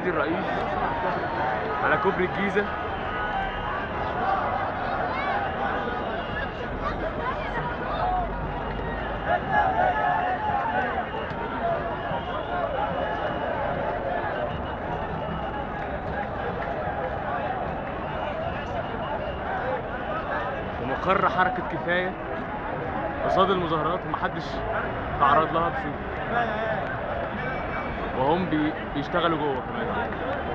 السيد الرئيس على كوبري الجيزة ومقر حركة كفاية قصاد المظاهرات ومحدش تعرض لها بسوء وهم بي... بيشتغلوا جوه كمان